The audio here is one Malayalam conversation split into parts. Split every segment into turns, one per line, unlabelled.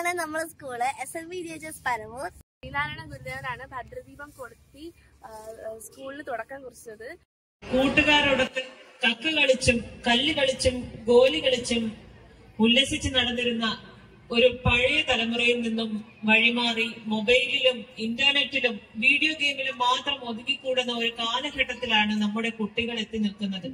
ഇതാണ് നമ്മളെ school S L B G H S Paravur
Sreenarayana ഗുരുദേവനാണ് ഭദ്രദീപം കൊളുത്തി സ്കൂളിൽ തുടക്കം കുറിച്ചത്
കൂട്ടുകാരോടൊത്ത് കക്ക് കളിച്ചും കല്ല് കളിച്ചും ഗോലി കളിച്ചും ഉല്ലസിച്ച് നടന്നിരുന്ന ഒരു പഴയ തലമുറയിൽ നിന്നും വഴിമാറി മൊബൈലിലും ഇന്റർനെറ്റിലും വീഡിയോ ഗെയിമിലും മാത്രം ഒതുങ്ങിക്കൂടുന്ന ഒരു കാലഘട്ടത്തിലാണ് നമ്മുടെ കുട്ടികൾ എത്തി നിൽക്കുന്നത്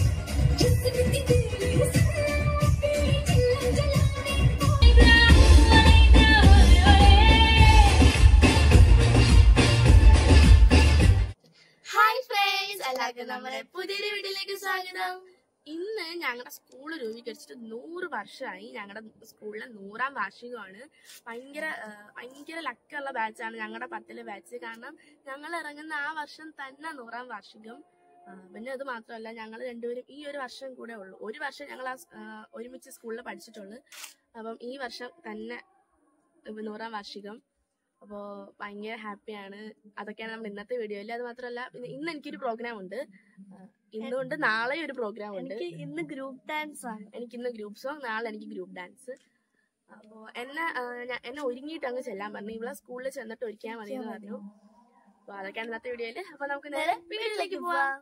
ഹായ് ഫ്രണ്ട്സ് എല്ലാവർക്കും നമ്മുടെ പുതിയൊരു വീട്ടിലേക്ക് സ്വാഗതം ഇന്ന് ഞങ്ങളുടെ സ്കൂൾ രൂപീകരിച്ചിട്ട് നൂറ് വർഷമായി ഞങ്ങളുടെ സ്കൂളിലെ നൂറാം വാർഷികമാണ് ഭയങ്കര ആ, ഭയങ്കര ലക്കുള്ള ബാച്ചാണ് ഞങ്ങളുടെ പത്തിലെ ബാച്ച് കാരണം ഞങ്ങൾ ഇറങ്ങുന്ന ആ വർഷം തന്നെ നൂറാം വാർഷികം ആ, പിന്നെ അത് മാത്രമല്ല ഞങ്ങൾ രണ്ടുപേരും ഈ ഒരു വർഷം കൂടെ ഉള്ളൂ ഒരു വർഷം ഞങ്ങൾ ആ സ്- ആ, ഒരുമിച്ച് സ്കൂളിൽ പഠിച്ചിട്ടുള്ളൂ അപ്പം ഈ വർഷം തന്നെ ഇപ്പൊ നൂറാം വാർഷികം അപ്പോൾ ഭയങ്കര ഹാപ്പിയാണ് അതൊക്കെയാണ് നമ്മുടെ ഇന്നത്തെ വീഡിയോയിൽ അത് മാത്രമല്ല പിന്നെ ഇന്ന് എനിക്കൊരു പ്രോഗ്രാം ഉണ്ട് ആ, ഇന്നുകൊണ്ട് നാളെ ഒരു പ്രോഗ്രാം ഉണ്ട്
എനിക്ക് ഇന്ന് ഗ്രൂപ്പ് ഡാൻസ് ആണ്
എനിക്ക് ഇന്ന് ഗ്രൂപ്പ് സോങ് നാളെ എനിക്ക് ഗ്രൂപ്പ് ഡാൻസ് അപ്പോൾ എന്നെ ആ, ഞാൻ- എന്നെ ഒരുങ്ങിയിട്ട് അങ്ങ് ചെല്ലാൻ പറഞ്ഞു ഇവിടെ സ്കൂളിൽ ചെന്നിട്ട് ഒരുക്കാൻ മതി എന്ന് പറഞ്ഞു അപ്പോൾ അതൊക്കെയാണ് ഇന്നത്തെ വീഡിയോയിൽ അപ്പോൾ നമുക്ക് നേരെ വീഡിയോയിലേക്ക് പോവാം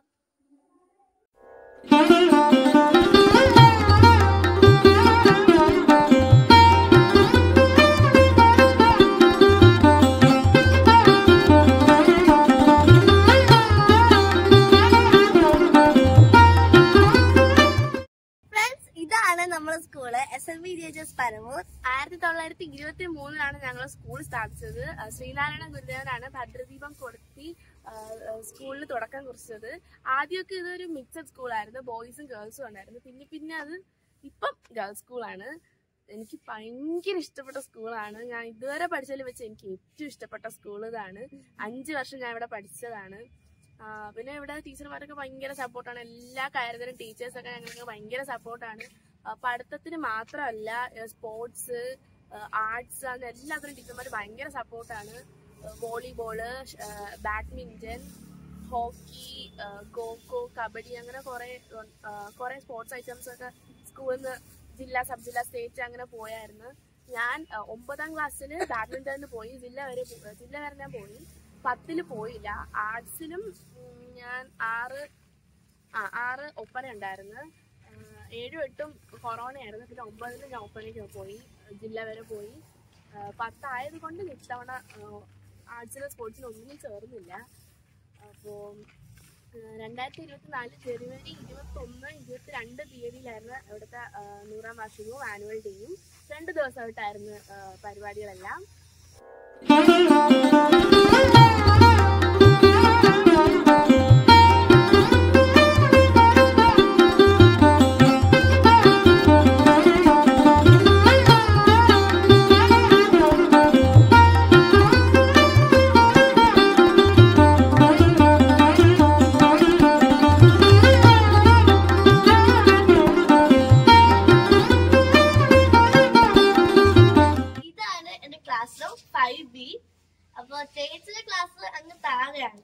ഫ്രണ്ട്സ് ഇതാണ് നമ്മളെ school S L B G H S Paravur
ആയിരത്തി തൊള്ളായിരത്തി ഇരുപത്തി മൂന്നിലാണ് ഞങ്ങൾ സ്കൂൾ സ്ഥാപിച്ചത് ആ, ശ്രീനാരായണ ഗുരുദേവനാണ് ഭദ്രദീപം കൊളുത്തി സ്കൂളിൽ തുടക്കം കുറിച്ചത് ആദ്യമൊക്കെ ഇതൊരു മിക്സഡ് സ്കൂളായിരുന്നു ബോയ്സും ഗേൾസും ഉണ്ടായിരുന്നു പിന്നെ പിന്നെ അത് ഇപ്പം ഗേൾസ് സ്കൂളാണ് എനിക്ക് ഭയങ്കര ഇഷ്ടപ്പെട്ട സ്കൂളാണ് ഞാൻ ഇതുവരെ പഠിച്ചതിൽ വെച്ച് എനിക്ക് ഏറ്റവും ഇഷ്ടപ്പെട്ട സ്കൂൾ ഇതാണ് അഞ്ച് വർഷം ഞാൻ ഇവിടെ പഠിച്ചതാണ് ആ, പിന്നെ ഇവിടെ ടീച്ചർമാരൊക്കെ ഭയങ്കര സപ്പോർട്ടാണ് എല്ലാ കാര്യത്തിലും ടീച്ചേഴ്സൊക്കെ ഞങ്ങൾക്ക് ഭയങ്കര സപ്പോർട്ടാണ് പഠിത്തത്തിന് മാത്രമല്ല സ്പോർട്സ് ആർട്സ് അങ്ങനെ എല്ലാത്തിനും ടീച്ചർമാർ ഭയങ്കര സപ്പോർട്ടാണ് volleyball badminton hockey kho-kho kabaddi അങ്ങനെ കുറെ കുറെ സ്പോർട്സ് ഐറ്റംസ് ഒക്കെ സ്കൂളിൽ നിന്ന് ജില്ലാ സബ് ജില്ലാ സ്റ്റേറ്റ് അങ്ങനെ പോയായിരുന്നു ഞാൻ ആ, ഒമ്പതാം ക്ലാസ്സിൽ ബാഡ്മിന്റണിന് പോയി ജില്ല വരെ പോ- ജില്ല വരെ ഞാൻ പോയി പത്തില് പോയില്ല ആർട്സിലും ഉം, ഞാൻ ആറ് ആ ആറ് ഒപ്പന ഉണ്ടായിരുന്നു ആ, ഏഴും എട്ടും കൊറോണ ആയിരുന്നു പിന്നെ ഒമ്പതിന് ഞാൻ ഒപ്പനയ്ക്ക് പോയി ജില്ല വരെ പോയി ആ, പത്തായത് കൊണ്ട് ഇത്തവണ ആർട്സിലും സ്പോർട്സിലും ഒന്നും ചേർന്നില്ല അപ്പോൾ രണ്ടായിരത്തി ഇരുപത്തി നാല് ജനുവരി ഇരുപത്തൊന്ന് ഇരുപത്തിരണ്ട് തീയതിയിലായിരുന്നു ഇവിടുത്തെ ആ, നൂറാം വാർഷികവും ആനുവൽ ഡേയും രണ്ട് ദിവസമായിട്ടായിരുന്നു ആ, പരിപാടികളെല്ലാം
ഇതാണ് എന്റെ ക്ലാസ് റൂം ഫൈവ് ബി അപ്പൊ ചേച്ചിയുടെ ക്ലാസ് അങ്ങ് താഴെയാണ്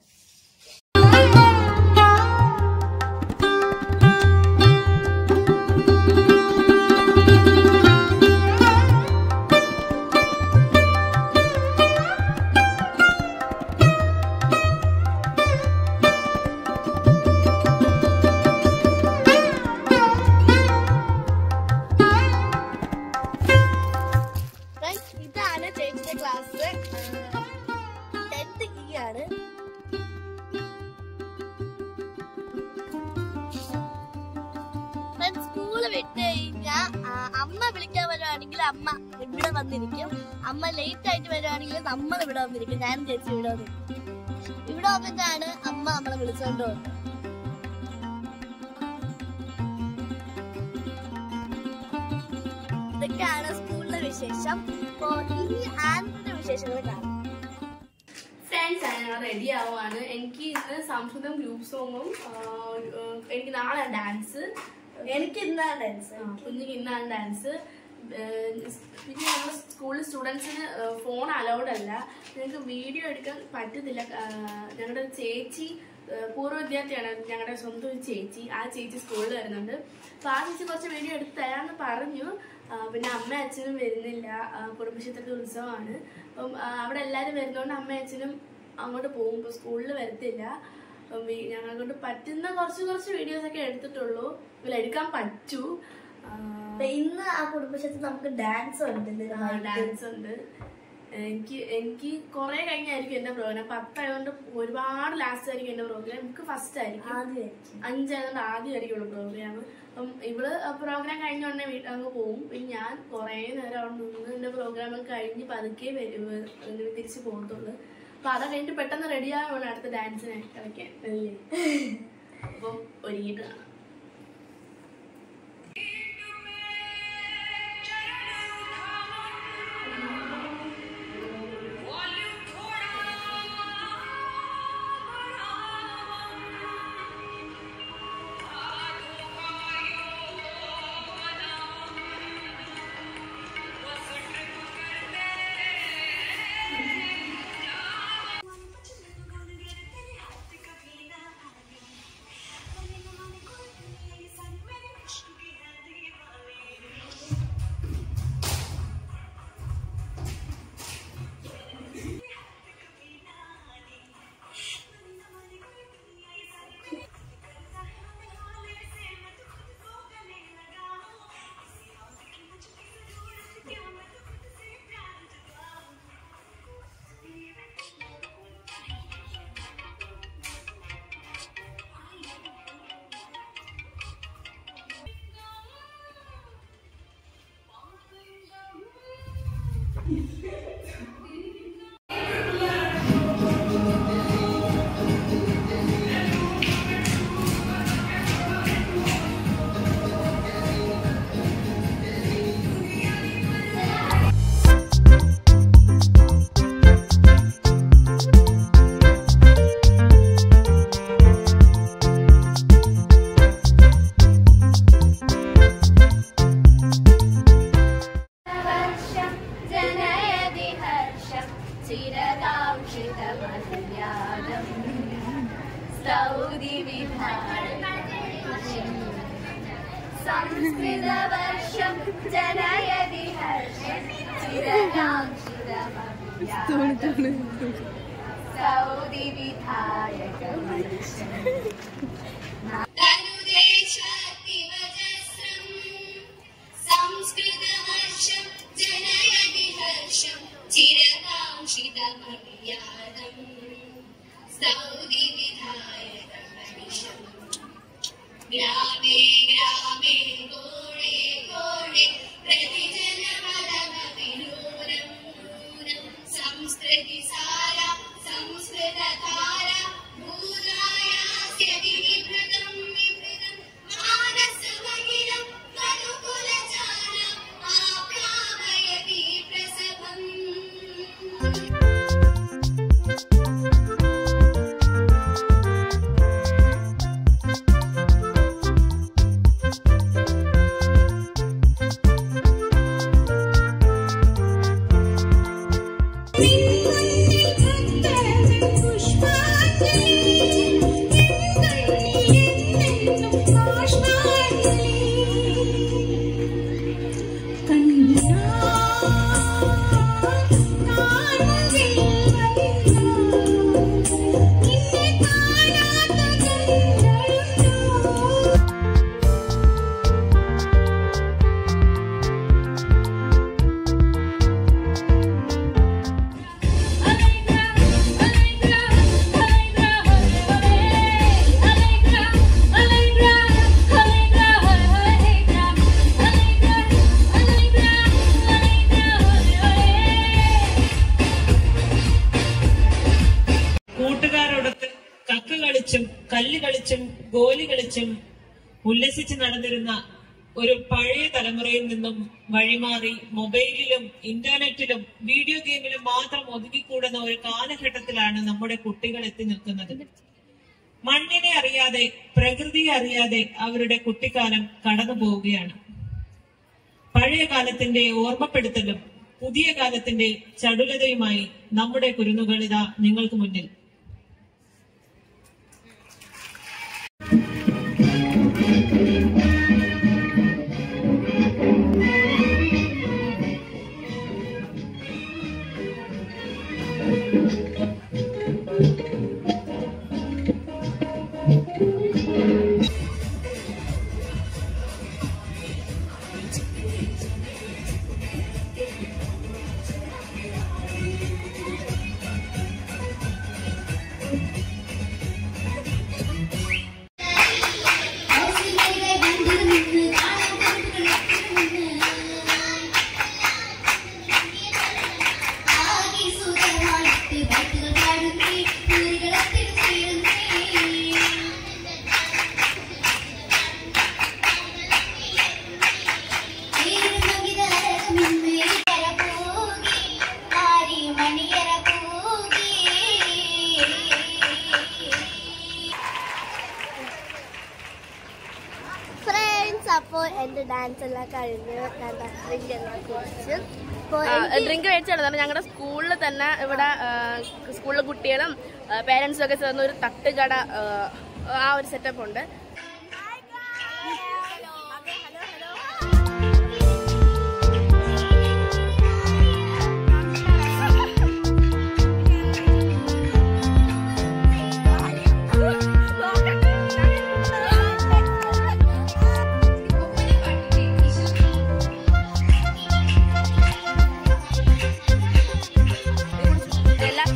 Friends, ഇതാണ് ചേച്ചിയുടെ ക്ലാസ് ടെൻത്ത് ഇ ആണ് സ്കൂള് വിട്ട് കഴിഞ്ഞാ ആ, അമ്മ വിളിക്കാൻ വരുവാണെങ്കിൽ അമ്മ ഇവിടെ വന്നിരിക്കും അമ്മ ലേറ്റ് ആയിട്ട് വരുവാണെങ്കിൽ നമ്മൾ ഇവിടെ വന്നിരിക്കും ഞാൻ ചേച്ചി ഇവിടെ വന്നിരിക്കും ഇവിടെ വന്നിട്ടാണ് അമ്മ നമ്മളെ വിളിച്ചോണ്ട് പോകുന്നത് ഇതൊക്കെയാണ് സ്കൂളിലെ വിശേഷം അപ്പോ ഇനി ആൻസിന്റെ വിശേഷങ്ങൾ കാണാം
ഫ്രണ്ട്സ് ഞാൻ റെഡി ആവുകയാണ് എനിക്ക് ഇന്ന് സംസ്കൃതം ഗ്രൂപ്പ് സോങ്ങും എനിക്ക് നാളെ ഡാൻസ്
എനിക്ക് ഇന്നാണ് ഡാൻസ്
കുഞ്ഞിക്ക് ഇന്നാണ് ഡാൻസ് പിന്നെ ഞങ്ങൾ സ്കൂളിൽ സ്റ്റുഡൻസിന് ഫോൺ അലൗഡ് അല്ല ഞങ്ങൾക്ക് വീഡിയോ എടുക്കാൻ പറ്റുന്നില്ല ഞങ്ങളുടെ ഒരു ചേച്ചി ആ, പൂർവ്വ വിദ്യാർത്ഥിയാണ് ഞങ്ങളുടെ സ്വന്തം ഒരു ചേച്ചി ആ ചേച്ചി സ്കൂളിൽ വരുന്നുണ്ട് അപ്പോൾ ആ ചേച്ചി കുറച്ച് വീഡിയോ എടുത്ത് തരാമെന്ന് പറഞ്ഞു ആ, പിന്നെ അമ്മ അച്ഛനും വരുന്നില്ല ആ, കുടുംബക്ഷേത്രത്തിൽ ഉത്സവമാണ് അപ്പം ആ, അവിടെ എല്ലാവരും വരുന്നതുകൊണ്ട് അമ്മ അച്ഛനും അങ്ങോട്ട് പോകും ഇപ്പോൾ സ്കൂളിൽ വരത്തില്ല അപ്പം വീ- ഞങ്ങളെ കൊണ്ട് പറ്റുന്ന കുറച്ച് കുറച്ച് വീഡിയോസ് ഒക്കെ എടുത്തിട്ടുള്ളൂ ഇതിൽ എടുക്കാൻ പറ്റൂ
അപ്പൊ ഇന്ന് ആ കുടുംബക്ഷേത്രത്തിൽ നമുക്ക് ഡാൻസ് ഉണ്ട് സ്ഥിരമായിട്ട്.
ഡാൻസ് ഉണ്ട് എനിക്ക് എനിക്ക് കുറെ കഴിഞ്ഞായിരിക്കും എന്റെ പ്രോഗ്രാം പത്തായതുകൊണ്ട് ഒരുപാട് ലാസ്റ്റ് ആയിരിക്കും എന്റെ പ്രോഗ്രാം എനിക്ക് ഫസ്റ്റ് ആയിരിക്കും
ആദ്യമായിരിക്കും
അഞ്ചായതുകൊണ്ട് ആദ്യമായിരിക്കുള്ളൂ പ്രോഗ്രാം അപ്പം ഇവള് പ്രോഗ്രാം കഴിഞ്ഞ ഉടനെ വീട്ടിൽ അങ്ങ് പോകും പിന്നെ ഞാൻ കുറേ നേരം അവിടെ നിന്ന് എന്റെ പ്രോഗ്രാം കഴിഞ്ഞ് പതുക്കെ വരും ഏഹ് തിരിച്ച് പോകത്തുള്ളൂ അപ്പൊ അത് കഴിഞ്ഞിട്ട് പെട്ടെന്ന് റെഡി ആവുകയാണ് അടുത്ത ഡാൻസിനെ കളിക്കാൻ അല്ലേ അപ്പം ഒരുങ്ങിയിട്ട് കാണാം
हर्षं जनयति हर्षं चिरकाङ्क्षितमर्यादम् स्तौति विभाषम् संस्कृतवर्षं जनयति हर्षं चिरकाङ्क्षितमर्यादम् स्तौति विधायकवर्षम्
संस्कृतवर्षं जनयति हर्षं चिरकाङ्क्षितमर्यादम् स्तौति विधायकवर्षम् ग्रामे ग्रामे गोणे गोणे प्रतिजनमलमपि नूनं नूनं संस्कृतिसारा संस्कृतधारा भूतायास्यति विभृतं विभृतं मानसमखिलं मनुकुलजालम् आप्यामयति प्रसभम्
കൂട്ടുകാരോടൊത്ത് കക്ക് കളിച്ചും കല്ല് കളിച്ചും ഗോലി കളിച്ചും ഉല്ലസിച്ച് നടന്നിരുന്ന ഒരു പഴയ തലമുറയിൽ നിന്നും വഴിമാറി മൊബൈലിലും ഇന്റർനെറ്റിലും വീഡിയോ ഗെയിമിലും മാത്രം ഒതുങ്ങിക്കൂടുന്ന ഒരു കാലഘട്ടത്തിലാണ് നമ്മുടെ കുട്ടികൾ എത്തി നിൽക്കുന്നത് മണ്ണിനെ അറിയാതെ പ്രകൃതിയെ അറിയാതെ അവരുടെ കുട്ടിക്കാലം കടന്നു പോവുകയാണ് പഴയ കാലത്തിന്റെ ഓർമ്മപ്പെടുത്തലും പുതിയ കാലത്തിന്റെ ചടുലതയുമായി നമ്മുടെ കുരുന്നുകളിതാ നിങ്ങൾക്ക് മുന്നിൽ
ും
ഔസിലെ ബന്ധു നിന്ന് കാണാൻ ആകെ സുഖമായിട്ട് പാട്ടുകൾ പാടുന്നേ പൂരികളത്തിൽ ചേരുന്നേ
ഫ്രണ്ട്സ് അപ്പോൾ എന്റെ ഡാൻസ് എല്ലാം കഴിഞ്ഞ് ഞാൻ ഡ്രിങ്ക് എല്ലാം കുടിച്ചു അപ്പോൾ
ഡ്രിങ്ക് മേടിച്ചെടുത്താണ് ഞങ്ങളുടെ സ്കൂളിൽ തന്നെ ഇവിടെ സ്കൂളിലെ കുട്ടികളും പേരൻസും ഒക്കെ ചേർന്ന് ഒരു തട്ടുകട ആ, ആ ഒരു സെറ്റപ്പ് ഉണ്ട് എല്ലാ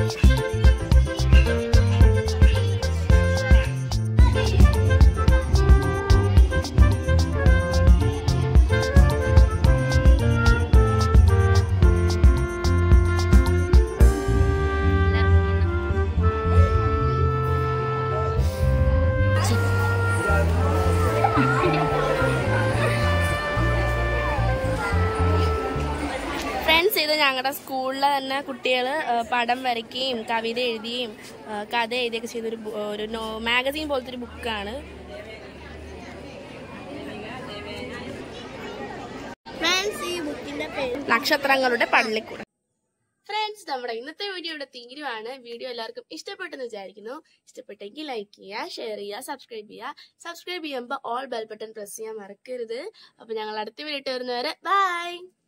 ഫ്രണ്ട്സ് ഇത് ഞങ്ങളുടെ സ്കൂളിലെ തന്നെ കുട്ടികൾ പടം വരയ്ക്കുകയും കവിത എഴുതുകയും ആ, കഥ എഴുതിയൊക്കെ ചെയ്തൊരു ബു- ഒരു നോ മാഗസീൻ പോലത്തെ ഒരു ബുക്കാണ്
ഫ്രണ്ട്സ് ഈ ബുക്കിന്റെ പേര്
നക്ഷത്രങ്ങളുടെ പള്ളിക്കൂടം ഫ്രണ്ട്സ് നമ്മുടെ ഇന്നത്തെ വീഡിയോ ഇവിടെ തീരുവാണ് വീഡിയോ എല്ലാവർക്കും ഇഷ്ടപ്പെട്ടെന്ന് വിചാരിക്കുന്നു ഇഷ്ടപ്പെട്ടെങ്കിൽ ലൈക്ക് ചെയ്യുക ഷെയർ ചെയ്യുക സബ്സ്ക്രൈബ് ചെയ്യുക സബ്സ്ക്രൈബ് ചെയ്യുമ്പോൾ ഓൾ ബെൽ ബട്ടൺ പ്രസ് ചെയ്യാൻ മറക്കരുത് അപ്പൊ ഞങ്ങൾ അടുത്ത വീഡിയോ ഇട്ട് വരുന്നവരെ ബൈ